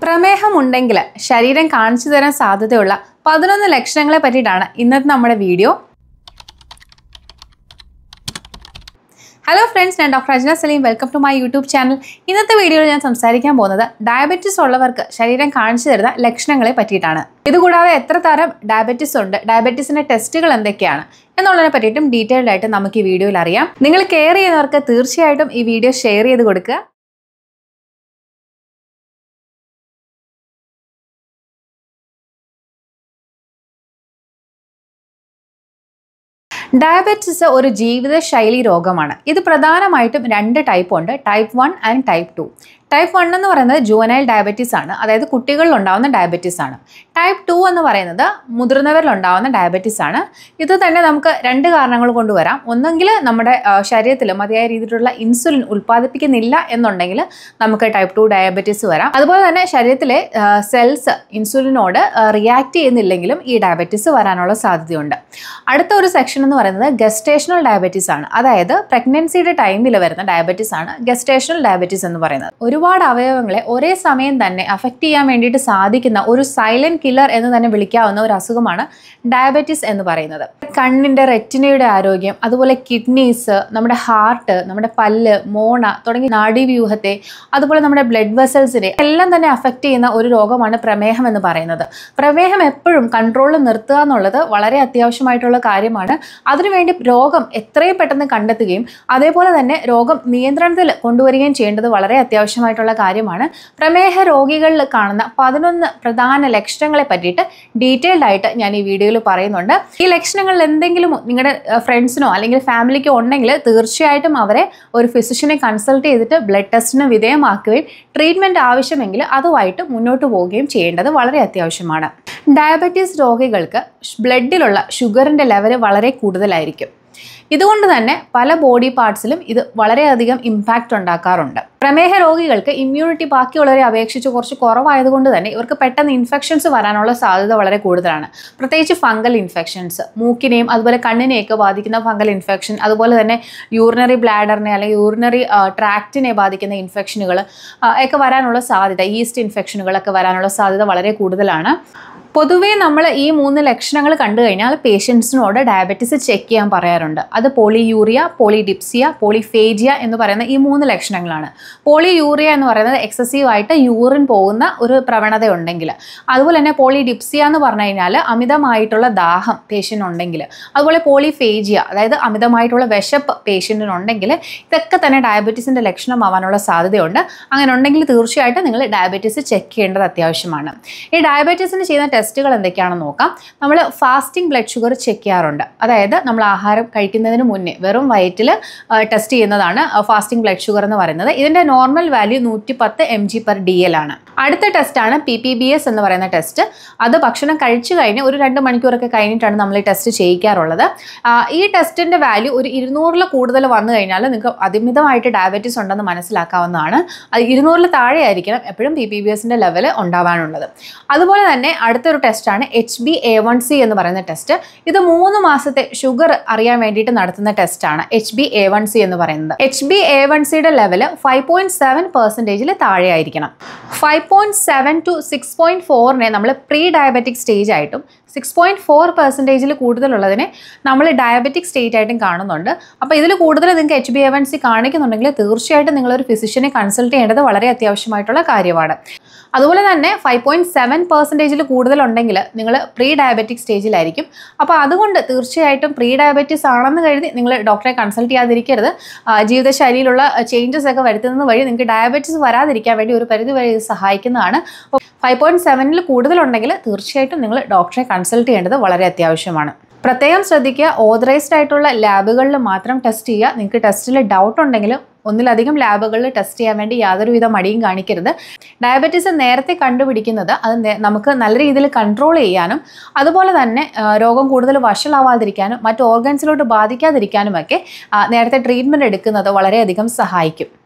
പ്രമേഹം ഉണ്ടെങ്കിൽ ശരീരം കാണിച്ചു തരാൻ സാധ്യതയുള്ള പതിനൊന്ന് ലക്ഷണങ്ങളെ പറ്റിയിട്ടാണ് ഇന്നത്തെ നമ്മുടെ വീഡിയോ ഹലോ ഫ്രണ്ട്സ് ഞാൻ doctor Ajna Saleem welcome to my YouTube channel ഇന്നത്തെ വീഡിയോയിൽ ഞാൻ സംസാരിക്കാൻ പോകുന്നത് ഡയബറ്റീസ് ഉള്ളവർക്ക് ശരീരം കാണിച്ചു തരുന്ന ലക്ഷണങ്ങളെ പറ്റിയിട്ടാണ് ഇതുകൂടാതെ എത്ര തരം ഡയബറ്റീസ് ഉണ്ട് ഡയബറ്റീസിന്റെ ടെസ്റ്റുകൾ എന്തൊക്കെയാണ് എന്നുള്ളതിനെ പറ്റിയിട്ടും ഡീറ്റെയിൽഡ് ആയിട്ട് നമുക്ക് ഈ വീഡിയോയിൽ അറിയാം നിങ്ങൾ കെയർ ചെയ്യുന്നവർക്ക് തീർച്ചയായിട്ടും ഈ വീഡിയോ ഷെയർ ചെയ്ത് കൊടുക്കുക ഡയബറ്റിസ് ഒരു ജീവിതശൈലി രോഗമാണ് ഇത് പ്രധാനമായിട്ടും രണ്ട് ടൈപ്പ് ഉണ്ട് type one and type two type one എന്ന് പറയുന്നത് ജുവനൈൽ ഡയബറ്റീസ് ആണ് അതായത് കുട്ടികളിൽ ഉണ്ടാകുന്ന ഡയബറ്റീസ് ആണ് ടൈപ്പ് ടു എന്ന് പറയുന്നത് മുതിർന്നവരിൽ ഉണ്ടാകുന്ന ഡയബറ്റീസ് ആണ് ഇത് തന്നെ നമുക്ക് രണ്ട് കാരണങ്ങൾ കൊണ്ട് വരാം ഒന്നെങ്കിൽ നമ്മുടെ ശരീരത്തിൽ മതിയായ രീതിയിലുള്ള ഇൻസുലിൻ ഉൽപ്പാദിപ്പിക്കുന്നില്ല എന്നുണ്ടെങ്കിൽ നമുക്ക് ടൈപ്പ് ടു ഡയബറ്റീസ് വരാം അതുപോലെ തന്നെ ശരീരത്തിലെ സെൽസ് ഇൻസുലിനോട് റിയാക്ട് ചെയ്യുന്നില്ലെങ്കിലും ഈ ഡയബറ്റീസ് വരാനുള്ള സാധ്യതയുണ്ട് അടുത്ത ഒരു സെക്ഷൻ എന്ന് പറയുന്നത് ഗസ്റ്റേഷണൽ ഡയബറ്റീസ് ആണ് അതായത് പ്രഗ്നൻസിയുടെ ടൈമിൽ വരുന്ന ഡയബറ്റീസ് ആണ് ഗസ്റ്റേഷണൽ ഡയബറ്റീസ് എന്ന് പറയുന്നത് ഒരുപാട് അവയവങ്ങളെ ഒരേ സമയം തന്നെ അഫക്റ്റ് ചെയ്യാൻ വേണ്ടിയിട്ട് സാധിക്കുന്ന ഒരു സൈലന്റ് കില്ലർ എന്ന് തന്നെ വിളിക്കാവുന്ന ഒരു അസുഖമാണ് ഡയബറ്റീസ് എന്ന് പറയുന്നത് കണ്ണിൻ്റെ റെറ്റിനയുടെ ആരോഗ്യം അതുപോലെ കിഡ്നീസ് നമ്മുടെ ഹാർട്ട് നമ്മുടെ പല്ല് മോണ തുടങ്ങിയ നാഡീവ്യൂഹത്തെ അതുപോലെ നമ്മുടെ ബ്ലഡ് വെസൽസിനെ എല്ലാം തന്നെ അഫക്റ്റ് ചെയ്യുന്ന ഒരു രോഗമാണ് പ്രമേഹം എന്ന് പറയുന്നത് പ്രമേഹം എപ്പോഴും കൺട്രോളിൽ നിർത്തുക എന്നുള്ളത് വളരെ അത്യാവശ്യമായിട്ടുള്ള കാര്യമാണ് അതിനുവേണ്ടി രോഗം എത്രയും പെട്ടെന്ന് കണ്ടെത്തുകയും അതേപോലെ തന്നെ രോഗം നിയന്ത്രണത്തിൽ കൊണ്ടുവരികയും ചെയ്യേണ്ടത് വളരെ അത്യാവശ്യമായിട്ടുള്ള കാര്യമാണ് പ്രമേഹ രോഗികളിൽ കാണുന്ന പതിനൊന്ന് പ്രധാന ലക്ഷണങ്ങളെ പറ്റിയിട്ട് ഡീറ്റെയിൽഡ് ആയിട്ട് ഞാൻ ഈ വീഡിയോയിൽ പറയുന്നുണ്ട് ഈ ലക്ഷണങ്ങളിൽ എന്തെങ്കിലും നിങ്ങളുടെ ഫ്രണ്ട്സിനോ അല്ലെങ്കിൽ ഫാമിലിക്കോ ഉണ്ടെങ്കിൽ തീർച്ചയായിട്ടും അവരെ ഒരു ഫിസിഷ്യനെ കൺസൾട്ട് ചെയ്തിട്ട് ബ്ലഡ് ടെസ്റ്റിന് വിധേയമാക്കുകയും ട്രീറ്റ്മെൻറ്റ് ആവശ്യമെങ്കിൽ അതുമായിട്ട് മുന്നോട്ട് പോവുകയും ചെയ്യേണ്ടത് വളരെ അത്യാവശ്യമാണ് ഡയബറ്റീസ് രോഗികൾക്ക് ബ്ലഡിലുള്ള ഷുഗറിൻ്റെ ലെവൽ വളരെ കൂടുതലായിരിക്കും ഇതുകൊണ്ട് തന്നെ പല ബോഡി പാർട്സിലും ഇത് വളരെയധികം ഇമ്പാക്റ്റ് ഉണ്ടാക്കാറുണ്ട് പ്രമേഹ രോഗികൾക്ക് ഇമ്മ്യൂണിറ്റി ബാക്കിയുള്ളവരെ അപേക്ഷിച്ച് കുറച്ച് കുറവായതുകൊണ്ട് തന്നെ ഇവർക്ക് പെട്ടെന്ന് ഇൻഫെക്ഷൻസ് വരാനുള്ള സാധ്യത വളരെ കൂടുതലാണ് പ്രത്യേകിച്ച് ഫംഗൽ ഇൻഫെക്ഷൻസ് മൂക്കിനെയും അതുപോലെ കണ്ണിനെയൊക്കെ ബാധിക്കുന്ന ഫംഗൽ ഇൻഫെക്ഷൻ അതുപോലെ തന്നെ യൂറിനറി ബ്ലാഡറിനെ അല്ലെങ്കിൽ യൂറിനറി ട്രാക്റ്റിനെ ബാധിക്കുന്ന ഇൻഫെക്ഷനുകൾ ഒക്കെ വരാനുള്ള സാധ്യത ഈസ്റ്റ് ഇൻഫെക്ഷനുകളൊക്കെ വരാനുള്ള സാധ്യത വളരെ കൂടുതലാണ് പൊതുവേ നമ്മൾ ഈ മൂന്ന് ലക്ഷണങ്ങൾ കണ്ടു കഴിഞ്ഞാൽ പേഷ്യൻസിനോട് ഡയബറ്റീസ് ചെക്ക് ചെയ്യാൻ പറയാറുണ്ട് അത് പോളിയൂറിയ പോളിഡിപ്സിയ പോളിഫേജിയ എന്ന് പറയുന്ന ഈ മൂന്ന് ലക്ഷണങ്ങളാണ് പോളിയൂറിയ എന്ന് പറയുന്നത് എക്സസീവ് ആയിട്ട് യൂറിൻ പോകുന്ന ഒരു പ്രവണത ഉണ്ടെങ്കിൽ അതുപോലെ തന്നെ പോളിഡിപ്സിയ എന്ന് പറഞ്ഞു കഴിഞ്ഞാൽ അമിതമായിട്ടുള്ള ദാഹം പേഷ്യൻ്റ് ഉണ്ടെങ്കിൽ അതുപോലെ പോളിഫേജിയ അതായത് അമിതമായിട്ടുള്ള വിശപ്പ് പേഷ്യൻറ്റിനുണ്ടെങ്കിൽ ഇതൊക്കെ തന്നെ ഡയബറ്റീസിൻ്റെ ലക്ഷണമാവാനുള്ള സാധ്യതയുണ്ട് അങ്ങനെ ഉണ്ടെങ്കിൽ തീർച്ചയായിട്ടും നിങ്ങൾ ഡയബറ്റീസ് ചെക്ക് ചെയ്യേണ്ടത് അത്യാവശ്യമാണ് ഈ ഡയബറ്റീസിന് ചെയ്യുന്ന ടെസ്റ്റുകൾ എന്തൊക്കെയാണെന്ന് നോക്കാം നമ്മൾ ഫാസ്റ്റിംഗ് ബ്ലഡ് ഷുഗർ ചെക്ക് ചെയ്യാറുണ്ട് അതായത് നമ്മൾ ആഹാരം കഴിക്കുന്നതിന് മുന്നേ വെറും വയറ്റിൽ ടെസ്റ്റ് ചെയ്യുന്നതാണ് ഫാസ്റ്റിംഗ് ബ്ലഡ് ഷുഗർ എന്ന് പറയുന്നത് ഇതിൻ്റെ നോർമൽ വാല്യൂ നൂറ്റി പത്ത് M G per D L ആണ് അടുത്ത ടെസ്റ്റാണ് പി പി ബി എസ് എന്ന് പറയുന്ന ടെസ്റ്റ് അത് ഭക്ഷണം കഴിച്ചു കഴിഞ്ഞ് ഒരു രണ്ട് മണിക്കൂറൊക്കെ കഴിഞ്ഞിട്ടാണ് നമ്മൾ ഈ ടെസ്റ്റ് ചെയ്യിക്കാറുള്ളത് ഈ ടെസ്റ്റിൻ്റെ വാല്യൂ ഒരു ഇരുന്നൂറിൽ കൂടുതൽ വന്നു കഴിഞ്ഞാൽ നിങ്ങൾക്ക് അതിമിതമായിട്ട് ഡയബറ്റീസ് ഉണ്ടെന്ന് മനസ്സിലാക്കാവുന്നതാണ് അത് ഇരുന്നൂറിൽ താഴെ ആയിരിക്കണം എപ്പോഴും പി പി ബി എസിൻ്റെ ലെവൽ ഉണ്ടാവാനുള്ളത് അതുപോലെ തന്നെ അടുത്തൊരു ടെസ്റ്റാണ് H B A one C എന്ന് പറയുന്ന ടെസ്റ്റ് ഇത് മൂന്ന് മാസത്തെ ഷുഗർ അറിയാൻ വേണ്ടിയിട്ട് നടത്തുന്ന ടെസ്റ്റാണ് H B A one C എന്ന് പറയുന്നത് എച്ച് ബി എ വൺ സിയുടെ ലെവല് ഫൈവ് പോയിന്റ് സെവൻ പെർസെൻറ്റേജിൽ താഴെ ആയിരിക്കണം five point seven to six point ഫോറിനെ നമ്മൾ പ്രീ ഡയബറ്റിക് സ്റ്റേജ് ആയിട്ടും സിക്സ് പോയിന്റ് ഫോർ പെർസെൻറ്റേജിൽ കൂടുതലുള്ളതിനെ നമ്മൾ ഡയബറ്റിക് സ്റ്റേറ്റ് ആയിട്ടും കാണുന്നുണ്ട് അപ്പോൾ ഇതിൽ കൂടുതൽ നിങ്ങൾക്ക് H B A one C കാണിക്കുന്നുണ്ടെങ്കിൽ തീർച്ചയായിട്ടും നിങ്ങളൊരു ഫിസിഷ്യനെ കൺസൾട്ട് ചെയ്യേണ്ടത് വളരെ അത്യാവശ്യമായിട്ടുള്ള കാര്യമാണ് അതുപോലെ തന്നെ ഫൈവ് പോയിന്റ് സെവൻ പെർസെൻറ്റേജിൽ കൂടുതലുണ്ടെങ്കിൽ നിങ്ങൾ പ്രീ ഡയബറ്റിക് സ്റ്റേജിലായിരിക്കും അപ്പോൾ അതുകൊണ്ട് തീർച്ചയായിട്ടും പ്രീ ഡയബറ്റീസ് ആണെന്ന് കരുതി നിങ്ങൾ ഡോക്ടറെ കൺസൾട്ട് ചെയ്യാതിരിക്കരുത് ജീവിതശൈലിയിലുള്ള ചേഞ്ചസ് ഒക്കെ വരുത്തുന്നത് വഴി നിങ്ങൾക്ക് ഡയബറ്റീസ് വരാതിരിക്കാൻ വേണ്ടി ഒരു പരിധി വരെ ഇത് സഹായിക്കുന്നതാണ് അപ്പോൾ ഫൈവ് പോയിന്റ് സെവനിൽ കൂടുതലുണ്ടെങ്കിൽ തീർച്ചയായിട്ടും നിങ്ങൾ ഡോക്ടറെ കൺസൾട്ട് ചെയ്യേണ്ടത് വളരെ അത്യാവശ്യമാണ് പ്രത്യേകം ശ്രദ്ധിക്കുക ഓതറൈസ്ഡ് ആയിട്ടുള്ള ലാബുകളിൽ മാത്രം ടെസ്റ്റ് ചെയ്യുക നിങ്ങൾക്ക് ടെസ്റ്റിൽ ഡൗട്ട് ഉണ്ടെങ്കിൽ ഒന്നിലധികം ലാബുകളിൽ ടെസ്റ്റ് ചെയ്യാൻ വേണ്ടി യാതൊരുവിധ മടിയും കാണിക്കരുത് ഡയബറ്റീസ് നേരത്തെ കണ്ടുപിടിക്കുന്നത് അത് നമുക്ക് നല്ല രീതിയിൽ കൺട്രോൾ ചെയ്യാനും അതുപോലെ തന്നെ രോഗം കൂടുതൽ വഷളാവാതിരിക്കാനും മറ്റ് ഓർഗൻസിലോട്ട് ബാധിക്കാതിരിക്കാനുമൊക്കെ നേരത്തെ ട്രീറ്റ്മെൻറ്റ് എടുക്കുന്നത് വളരെയധികം സഹായിക്കും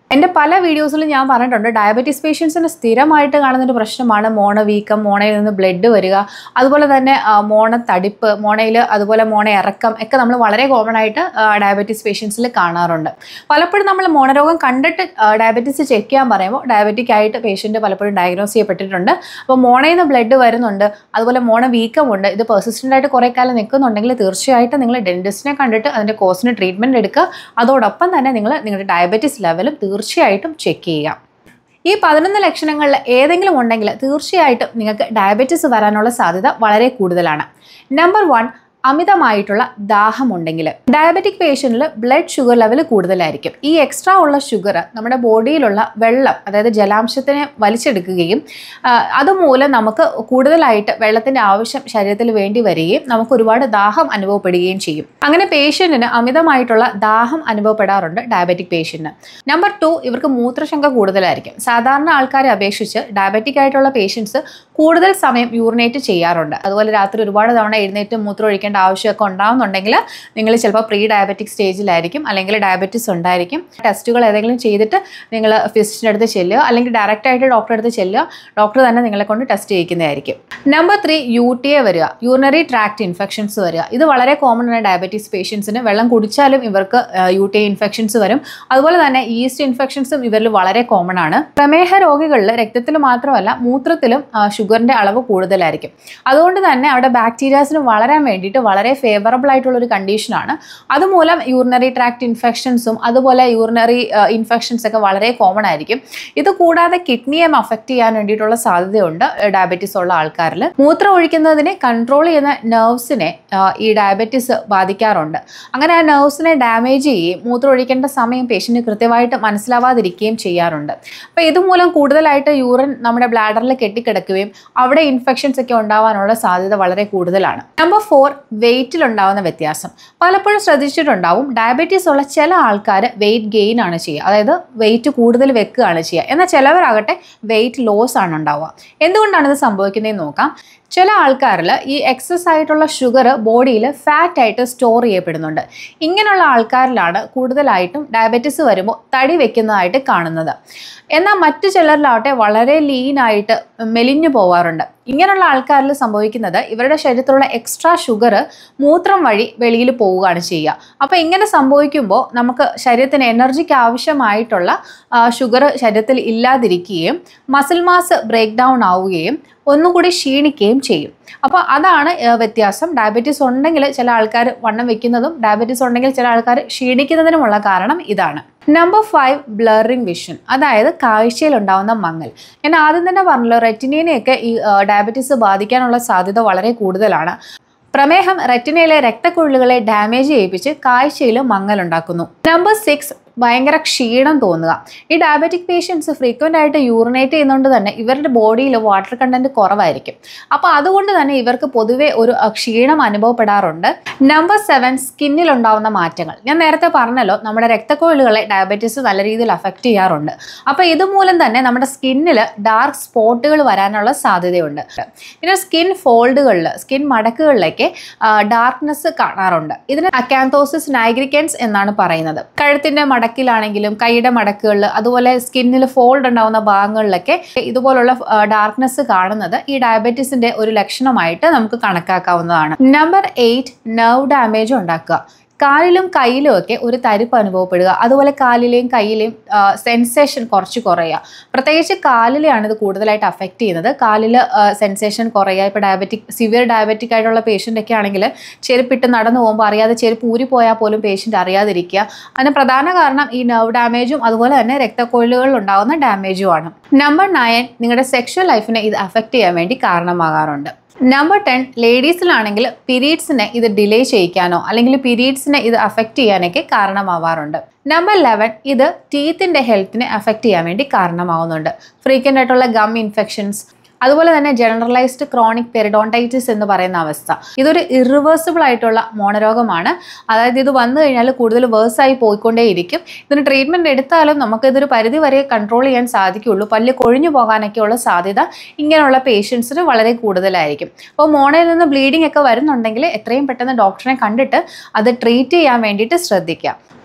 എൻ്റെ പല വീഡിയോസിലും ഞാൻ പറഞ്ഞിട്ടുണ്ട് ഡയബറ്റീസ് പേഷ്യൻസിന് സ്ഥിരമായിട്ട് കാണുന്നൊരു പ്രശ്നമാണ് മോണ വീക്കം മോണയിൽ നിന്ന് ബ്ലഡ് വരിക അതുപോലെ തന്നെ ആ, മോണ തടിപ്പ് മോണയിൽ അതുപോലെ മോണ ഇറക്കം ഒക്കെ നമ്മൾ വളരെ കോമൺ ആയിട്ട് ഡയബറ്റീസ് പേഷ്യൻസിൽ കാണാറുണ്ട് പലപ്പോഴും നമ്മൾ മോണരോഗം കണ്ടിട്ട് ഡയബറ്റീസ് ചെക്ക് ചെയ്യാൻ പറയുമ്പോൾ ഡയബറ്റിക് ആയിട്ട് പേഷ്യൻ്റ് പലപ്പോഴും ഡയഗ്നോസ് ചെയ്യപ്പെട്ടിട്ടുണ്ട് അപ്പോൾ മോണയിൽ നിന്ന് ബ്ലഡ് വരുന്നുണ്ട് അതുപോലെ മോണ വീക്കമുണ്ട് ഇത് പെർസിസ്റ്റൻ്റ് ആയിട്ട് കുറേ കാലം നിൽക്കുന്നുണ്ടെങ്കിൽ തീർച്ചയായിട്ടും നിങ്ങൾ ഡെൻറ്റിസ്റ്റിനെ കണ്ടിട്ട് അതിൻ്റെ കോസിന് ട്രീറ്റ്മെൻറ്റ് എടുക്കുക അതോടൊപ്പം തന്നെ നിങ്ങൾ നിങ്ങളുടെ ഡയബറ്റീസ് ലെവലും തീർച്ചയായിട്ടും ചെക്ക് ചെയ്യുക ഈ പതിനൊന്ന് ലക്ഷണങ്ങളിൽ ഏതെങ്കിലും ഉണ്ടെങ്കിൽ തീർച്ചയായിട്ടും നിങ്ങൾക്ക് ഡയബറ്റീസ് വരാനുള്ള സാധ്യത വളരെ കൂടുതലാണ് നമ്പർ വൺ അമിതമായിട്ടുള്ള ദാഹമുണ്ടെങ്കിൽ ഡയബറ്റിക് പേഷ്യൻറ്റിൽ ബ്ലഡ് ഷുഗർ ലെവൽ കൂടുതലായിരിക്കും ഈ എക്സ്ട്രാ ഉള്ള ഷുഗർ നമ്മുടെ ബോഡിയിലുള്ള വെള്ളം അതായത് ജലാംശത്തിനെ വലിച്ചെടുക്കുകയും ആ, അതുമൂലം നമുക്ക് കൂടുതലായിട്ട് വെള്ളത്തിൻ്റെ ആവശ്യം ശരീരത്തിൽ വേണ്ടി വരികയും നമുക്ക് ഒരുപാട് ദാഹം അനുഭവപ്പെടുകയും ചെയ്യും അങ്ങനെ പേഷ്യൻറ്റിന് അമിതമായിട്ടുള്ള ദാഹം അനുഭവപ്പെടാറുണ്ട് ഡയബറ്റിക് പേഷ്യൻറ്റിന് നമ്പർ ടു ഇവർക്ക് മൂത്രശങ്ക കൂടുതലായിരിക്കും സാധാരണ ആൾക്കാരെ അപേക്ഷിച്ച് ഡയബറ്റിക് ആയിട്ടുള്ള പേഷ്യൻസ് കൂടുതൽ സമയം യൂറിനേറ്റ് ചെയ്യാറുണ്ട് അതുപോലെ രാത്രി ഒരുപാട് തവണ എഴുന്നേറ്റ് മൂത്രം ഒഴിക്കേണ്ട ആവശ്യമൊക്കെ ഉണ്ടാകുന്നുണ്ടെങ്കിൽ നിങ്ങൾ ചിലപ്പോൾ പ്രീ ഡയബറ്റിക് സ്റ്റേജിലായിരിക്കും അല്ലെങ്കിൽ ഡയബറ്റിസ് ഉണ്ടായിരിക്കും ടെസ്റ്റുകൾ ഏതെങ്കിലും ചെയ്തിട്ട് നിങ്ങൾ ഫിസിഷ്യൻ്റെ അടുത്ത് ചെല്ലുക അല്ലെങ്കിൽ ഡയറക്റ്റ് ആയിട്ട് ഡോക്ടറെ അടുത്ത് ചെല്ലുക ഡോക്ടർ തന്നെ നിങ്ങളെ കൊണ്ട് ടെസ്റ്റ് ചെയ്യിക്കുന്നതായിരിക്കും number three U T I വരിക യൂറിനറി ട്രാക്ട് ഇൻഫെക്ഷൻസ് വരിക ഇത് വളരെ കോമൺ ആണ് ഡയബറ്റീസ് പേഷ്യൻസിന് വെള്ളം കുടിച്ചാലും ഇവർക്ക് യു ടി എ ഇൻഫെക്ഷൻസ് വരും അതുപോലെ തന്നെ ഈസ്റ്റ് ഇൻഫെക്ഷൻസും ഇവരിൽ വളരെ കോമൺ ആണ് പ്രമേഹ രോഗികളിൽ രക്തത്തിൽ മാത്രമല്ല മൂത്രത്തിലും ഷുഗറിന്റെ അളവ് കൂടുതലായിരിക്കും അതുകൊണ്ട് തന്നെ അവിടെ ബാക്ടീരിയാസിന് വളരാൻ വേണ്ടിയിട്ട് വളരെ ഫേവറബിൾ ആയിട്ടുള്ള ഒരു കണ്ടീഷനാണ് അതുമൂലം യൂറിനറി ട്രാക്ട് ഇൻഫെക്ഷൻസും അതുപോലെ യൂറിനറി ഇൻഫെക്ഷൻസ് ഒക്കെ വളരെ കോമൺ ആയിരിക്കും ഇത് കൂടാതെ കിഡ്നിയെ അഫക്റ്റ് ചെയ്യാൻ വേണ്ടിയിട്ടുള്ള സാധ്യതയുണ്ട് ഡയബറ്റീസ് ഉള്ള ആൾക്കാരിൽ മൂത്രം ഒഴിക്കുന്നതിനെ കൺട്രോൾ ചെയ്യുന്ന നെർവ്സിനെ ഈ ഡയബറ്റീസ് ബാധിക്കാറുണ്ട് അങ്ങനെ ആ നെർവ്സിനെ ഡാമേജ് ചെയ്യുകയും മൂത്രം ഒഴിക്കേണ്ട സമയം പേഷ്യൻറ്റ് കൃത്യമായിട്ട് മനസ്സിലാവാതിരിക്കുകയും ചെയ്യാറുണ്ട് അപ്പോൾ ഇതുമൂലം കൂടുതലായിട്ട് യൂറിൻ നമ്മുടെ ബ്ലാഡറിൽ കെട്ടിക്കിടക്കുകയും അവിടെ ഇൻഫെക്ഷൻസ് ഒക്കെ ഉണ്ടാവാനുള്ള സാധ്യത വളരെ കൂടുതലാണ് നമ്പർ ഫോർ വെയിറ്റിൽ ഉണ്ടാവുന്ന വ്യത്യാസം പലപ്പോഴും ശ്രദ്ധിച്ചിട്ടുണ്ടാവും ഡയബറ്റീസ് ഉള്ള ചില ആൾക്കാർ വെയിറ്റ് ഗെയിൻ ആണ് ചെയ്യുക അതായത് വെയിറ്റ് കൂടുതൽ വെക്കുകയാണ് ചെയ്യുക എന്നാൽ ചിലവരാകട്ടെ വെയിറ്റ് ലോസ് ആണ് ഉണ്ടാവുക എന്തുകൊണ്ടാണ് ഇത് സംഭവിക്കുന്നതെന്ന് നോക്കാം ചില ആൾക്കാരിൽ ഈ എക്സസ് ആയിട്ടുള്ള ഷുഗർ ബോഡിയിൽ ഫാറ്റ് ആയിട്ട് സ്റ്റോർ ചെയ്യപ്പെടുന്നുണ്ട് ഇങ്ങനെയുള്ള ആൾക്കാരിലാണ് കൂടുതലായിട്ടും ഡയബറ്റീസ് വരുമ്പോൾ തടി വെക്കുന്നതായിട്ട് കാണുന്നത് എന്നാൽ മറ്റു ചിലരിലാവട്ടെ വളരെ ലീനായിട്ട് മെലിഞ്ഞു പോവാറുണ്ട് ഇങ്ങനെയുള്ള ആൾക്കാരിൽ സംഭവിക്കുന്നത് ഇവരുടെ ശരീരത്തിലുള്ള എക്സ്ട്രാ ഷുഗർ മൂത്രം വഴി വെളിയിൽ പോവുകയാണ് ചെയ്യുക അപ്പോൾ ഇങ്ങനെ സംഭവിക്കുമ്പോൾ നമുക്ക് ശരീരത്തിന് എനർജിക്ക് ആവശ്യമായിട്ടുള്ള ഷുഗർ ശരീരത്തിൽ ഇല്ലാതിരിക്കുകയും മസിൽ മാസ് ബ്രേക്ക് ഡൗൺ ആവുകയും ഒന്നുകൂടി ക്ഷീണിക്കുകയും ചെയ്യും അപ്പോൾ അതാണ് ഏഹ്, വ്യത്യാസം ഡയബറ്റീസ് ഉണ്ടെങ്കിൽ ചില ആൾക്കാർ വണ്ണം വെക്കുന്നതും ഡയബറ്റീസ് ഉണ്ടെങ്കിൽ ചില ആൾക്കാർ ക്ഷീണിക്കുന്നതിനുമുള്ള കാരണം ഇതാണ് നമ്പർ ഫൈവ് ബ്ലറിംഗ് വിഷൻ അതായത് കാഴ്ചയിൽ ഉണ്ടാവുന്ന മങ്ങൽ ഞാൻ ആദ്യം തന്നെ പറഞ്ഞല്ലോ റെറ്റിനേനെയൊക്കെ ഈ ഡയബറ്റീസ് ബാധിക്കാനുള്ള സാധ്യത വളരെ കൂടുതലാണ് പ്രമേഹം റെറ്റിനയിലെ രക്തക്കുഴലുകളെ ഡാമേജ് ചെയ്യിപ്പിച്ച് കാഴ്ചയിൽ മങ്ങലുണ്ടാക്കുന്നു നമ്പർ സിക്സ് ഭയങ്കര ക്ഷീണം തോന്നുക ഈ ഡയബറ്റിക് പേഷ്യൻസ് ഫ്രീക്വൻ്റ് ആയിട്ട് യൂറിനേറ്റ് ചെയ്യുന്നതുകൊണ്ട് തന്നെ ഇവരുടെ ബോഡിയിൽ വാട്ടർ കണ്ടന്റ് കുറവായിരിക്കും അപ്പോൾ അതുകൊണ്ട് തന്നെ ഇവർക്ക് പൊതുവെ ഒരു അഹ്, ക്ഷീണം അനുഭവപ്പെടാറുണ്ട് നമ്പർ സെവൻ സ്കിന്നിൽ ഉണ്ടാവുന്ന മാറ്റങ്ങൾ ഞാൻ നേരത്തെ പറഞ്ഞല്ലോ നമ്മുടെ രക്തക്കൊഴലുകളെ ഡയബറ്റീസ് നല്ല രീതിയിൽ അഫക്റ്റ് ചെയ്യാറുണ്ട് അപ്പോൾ ഇതുമൂലം തന്നെ നമ്മുടെ സ്കിന്നിൽ ഡാർക്ക് സ്പോട്ടുകൾ വരാനുള്ള സാധ്യതയുണ്ട് പിന്നെ സ്കിൻ ഫോൾഡുകളിൽ സ്കിൻ മടക്കുകളിലേക്ക് ഡാർക്ക്നെസ് കാണാറുണ്ട് ഇതിന് അക്കാന്തോസിസ് നൈഗ്രിക്കൻസ് എന്നാണ് പറയുന്നത് കഴുത്തിന്റെ മടക്കിലാണെങ്കിലും കൈയുടെ മടക്കുകളിൽ അതുപോലെ സ്കിന്നിൽ ഫോൾഡ് ഉണ്ടാവുന്ന ഭാഗങ്ങളിലൊക്കെ ഇതുപോലുള്ള ഡാർക്ക്നെസ് കാണുന്നത് ഈ ഡയബറ്റീസിന്റെ ഒരു ലക്ഷണമായിട്ട് നമുക്ക് കണക്കാക്കാവുന്നതാണ് നമ്പർ എയ്റ്റ് നെർവ് ഡാമേജ് ഉണ്ടാക്കുക കാലിലും കയ്യിലും ഒക്കെ ഒരു തരിപ്പ് അനുഭവപ്പെടുക അതുപോലെ കാലിലെയും കയ്യിലെയും സെൻസേഷൻ കുറച്ച് കുറയുക പ്രത്യേകിച്ച് കാലിലെയാണ് ഇത് കൂടുതലായിട്ട് അഫക്റ്റ് ചെയ്യുന്നത് കാലിൽ സെൻസേഷൻ കുറയുക ഇപ്പോൾ ഡയബറ്റിക് സിവിയർ ഡയബറ്റിക് ആയിട്ടുള്ള പേഷ്യൻ്റ് ഒക്കെ ആണെങ്കിൽ ചെരുപ്പിട്ട് നടന്നു പോകുമ്പോൾ അറിയാതെ ചെരുപ്പ് ഊരിപ്പോയാൽ പോലും പേഷ്യൻ്റ് അറിയാതിരിക്കുക അതിന് പ്രധാന കാരണം ഈ നെർവ് ഡാമേജും അതുപോലെ തന്നെ രക്തക്കൊഴലുകളിൽ ഉണ്ടാകുന്ന ഡാമേജുമാണ് നമ്പർ നയൻ നിങ്ങളുടെ സെക്ഷൽ ലൈഫിനെ ഇത് അഫക്റ്റ് ചെയ്യാൻ വേണ്ടി കാരണമാകാറുണ്ട് നമ്പർ ടെൻ ലേഡീസിലാണെങ്കിൽ പീരീഡ്സിനെ ഇത് ഡിലേ ചെയ്യിക്കാനോ അല്ലെങ്കിൽ പീരീഡ്സിനെ ഇത് അഫക്റ്റ് ചെയ്യാനൊക്കെ കാരണമാവാറുണ്ട് നമ്പർ ലെവൻ ഇത് ടീത്തിൻ്റെ ഹെൽത്തിനെ അഫക്റ്റ് ചെയ്യാൻ വേണ്ടി കാരണമാവുന്നുണ്ട് ഫ്രീക്വൻ്റ് ആയിട്ടുള്ള ഗം ഇൻഫെക്ഷൻസ് അതുപോലെ തന്നെ ജനറലൈസ്ഡ് ക്രോണിക് പെരിഡോണ്ടൈറ്റിസ് എന്ന് പറയുന്ന അവസ്ഥ ഇതൊരു ഇറിവേഴ്സിബിൾ ആയിട്ടുള്ള മോണരോഗമാണ് അതായത് ഇത് വന്നു കഴിഞ്ഞാൽ കൂടുതൽ വേഴ്സായി പോയിക്കൊണ്ടേയിരിക്കും ഇതിന് ട്രീറ്റ്മെൻറ്റ് എടുത്താലും നമുക്കിതൊരു പരിധി വരെ കൺട്രോൾ ചെയ്യാൻ സാധിക്കുള്ളൂ പല്ല് കൊഴിഞ്ഞു പോകാനൊക്കെയുള്ള സാധ്യത ഇങ്ങനെയുള്ള പേഷ്യൻസിന് വളരെ കൂടുതലായിരിക്കും അപ്പോൾ മോണയിൽ നിന്ന് ബ്ലീഡിംഗ് ഒക്കെ വരുന്നുണ്ടെങ്കിൽ എത്രയും പെട്ടെന്ന് ഡോക്ടറെ കണ്ടിട്ട് അത് ട്രീറ്റ് ചെയ്യാൻ വേണ്ടിയിട്ട് ശ്രദ്ധിക്കുക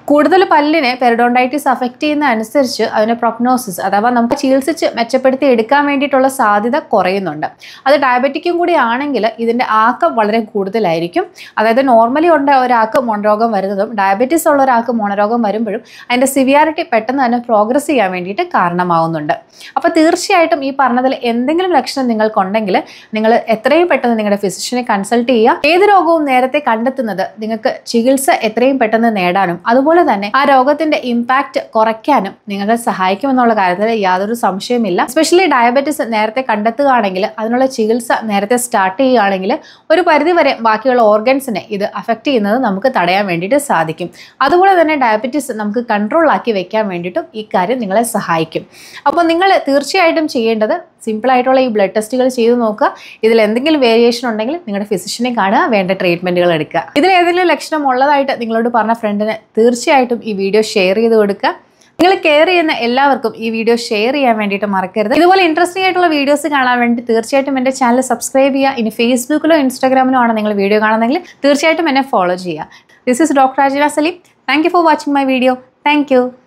കൂടുതൽ പല്ലിനെ പെരിഡോണ്ടൈറ്റിസ് അഫക്റ്റ് ചെയ്യുന്ന അനുസരിച്ച് അതിന് പ്രൊഗ്നോസിസ് അഥവാ നമുക്ക് ചികിത്സിച്ച് മെച്ചപ്പെടുത്തി എടുക്കാൻ വേണ്ടിയിട്ടുള്ള സാധ്യത കുറയുന്നുണ്ട് അത് ഡയബറ്റിക്കും കൂടി ആണെങ്കിൽ ഇതിൻ്റെ ആക്കം വളരെ കൂടുതലായിരിക്കും അതായത് നോർമലി ഉണ്ട് ഒരാൾക്ക് മോണരോഗം വരുന്നതും ഡയബറ്റീസ് ഉള്ള ഒരാൾക്ക് മോണരോഗം വരുമ്പോഴും അതിൻ്റെ സിവിയാരിറ്റി പെട്ടെന്ന് തന്നെ പ്രോഗ്രസ് ചെയ്യാൻ വേണ്ടിയിട്ട് കാരണമാവുന്നുണ്ട് അപ്പോൾ തീർച്ചയായിട്ടും ഈ പറഞ്ഞതിൽ എന്തെങ്കിലും ലക്ഷണം നിങ്ങൾക്കുണ്ടെങ്കിൽ നിങ്ങൾ എത്രയും പെട്ടെന്ന് നിങ്ങളുടെ ഫിസിഷ്യനെ കൺസൾട്ട് ചെയ്യുക ഏത് രോഗവും നേരത്തെ കണ്ടെത്തുന്നത് നിങ്ങൾക്ക് ചികിത്സ എത്രയും പെട്ടെന്ന് നേടാനും അതുപോലെ തന്നെ ആ രോഗത്തിന്റെ ഇമ്പാക്റ്റ് കുറയ്ക്കാനും നിങ്ങളെ സഹായിക്കുമെന്നുള്ള കാര്യത്തിൽ യാതൊരു സംശയമില്ല എസ്പെഷ്യലി ഡയബറ്റിസ് നേരത്തെ കണ്ടെത്തുകയാണെങ്കിൽ അതിനുള്ള ചികിത്സ നേരത്തെ സ്റ്റാർട്ട് ചെയ്യുകയാണെങ്കിൽ ഒരു പരിധിവരെ ബാക്കിയുള്ള ഓർഗൻസിനെ ഇത് അഫക്റ്റ് ചെയ്യുന്നത് നമുക്ക് തടയാൻ വേണ്ടിയിട്ട് സാധിക്കും അതുപോലെ തന്നെ ഡയബറ്റീസ് നമുക്ക് കൺട്രോൾ ആക്കി വെക്കാൻ വേണ്ടിയിട്ടും ഈ കാര്യം നിങ്ങളെ സഹായിക്കും അപ്പോൾ നിങ്ങൾ തീർച്ചയായിട്ടും ചെയ്യേണ്ടത് സിമ്പിൾ ആയിട്ടുള്ള ഈ ബ്ലഡ് ടെസ്റ്റുകൾ ചെയ്ത് നോക്കുക ഇതിൽ എന്തെങ്കിലും വേരിയേഷൻ ഉണ്ടെങ്കിൽ നിങ്ങളുടെ ഫിസിഷ്യനെ കാണുക വേണ്ട ട്രീറ്റ്മെൻറ്റുകൾ എടുക്കുക ഇതിൽ ഏതെങ്കിലും ലക്ഷണം ഉള്ളതായിട്ട് നിങ്ങളോട് പറഞ്ഞ ഫ്രണ്ടിന് തീർച്ചയായിട്ടും ഈ വീഡിയോ ഷെയർ ചെയ്ത് കൊടുക്കുക നിങ്ങൾ കെയർ ചെയ്യുന്ന എല്ലാവർക്കും ഈ വീഡിയോ ഷെയർ ചെയ്യാൻ വേണ്ടിയിട്ട് മറക്കരുത് ഇതുപോലെ ഇൻട്രസ്റ്റിംഗ് ആയിട്ടുള്ള വീഡിയോസ് കാണാൻ വേണ്ടി തീർച്ചയായിട്ടും എൻ്റെ ചാനൽ സബ്സ്ക്രൈബ് ചെയ്യുക ഇനി ഫേസ്ബുക്കിലോ ഇൻസ്റ്റാഗ്രാമിലോ ആണ് നിങ്ങൾ വീഡിയോ കാണുന്നതെങ്കിൽ തീർച്ചയായിട്ടും എന്നെ ഫോളോ ചെയ്യുക this is doctor Ajina Saleem thank you for watching my video thank U